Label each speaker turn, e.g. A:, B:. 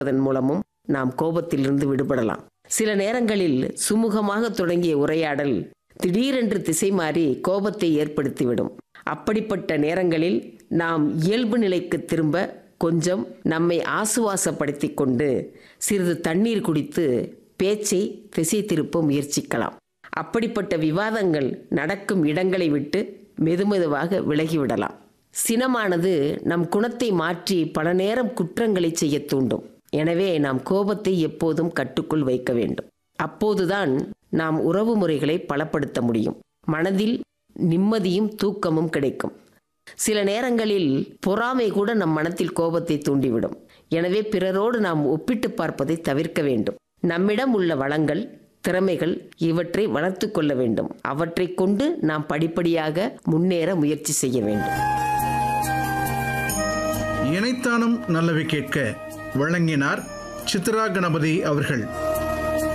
A: அதன் மூலமும் நாம் கோபத்திலிருந்து விடுபடலாம் சில நேரங்களில் சுமூகமாக தொடங்கிய உரையாடல் திடீரென்று திசை மாறி கோபத்தை ஏற்படுத்திவிடும் அப்படிப்பட்ட நேரங்களில் நாம் இயல்பு நிலைக்கு திரும்ப கொஞ்சம் நம்மை ஆசுவாசப்படுத்திக் கொண்டு சிறிது தண்ணீர் குடித்து பேச்சை திசை திருப்ப முயற்சிக்கலாம் அப்படிப்பட்ட விவாதங்கள் நடக்கும் இடங்களை விட்டு மெதுமெதுவாக விலகிவிடலாம் சினமானது நம் குணத்தை மாற்றி பல நேரம் குற்றங்களை செய்ய தூண்டும் எனவே நாம் கோபத்தை எப்போதும் கட்டுக்குள் வைக்க வேண்டும் அப்போதுதான் நாம் உறவு முறைகளை பலப்படுத்த முடியும் மனதில் நிம்மதியும் தூக்கமும் கிடைக்கும் சில நேரங்களில் பொறாமை கூட நம் மனத்தில் கோபத்தை தூண்டிவிடும் எனவே பிறரோடு நாம் ஒப்பிட்டு பார்ப்பதை தவிர்க்க வேண்டும் நம்மிடம் உள்ள வளங்கள் திறமைகள் இவற்றை வளர்த்து கொள்ள வேண்டும் அவற்றை கொண்டு நாம் படிப்படியாக முன்னேற முயற்சி செய்ய வேண்டும்
B: இணைத்தானும் நல்லவை கேட்க வழங்கினார் சித்ரா கணபதி அவர்கள்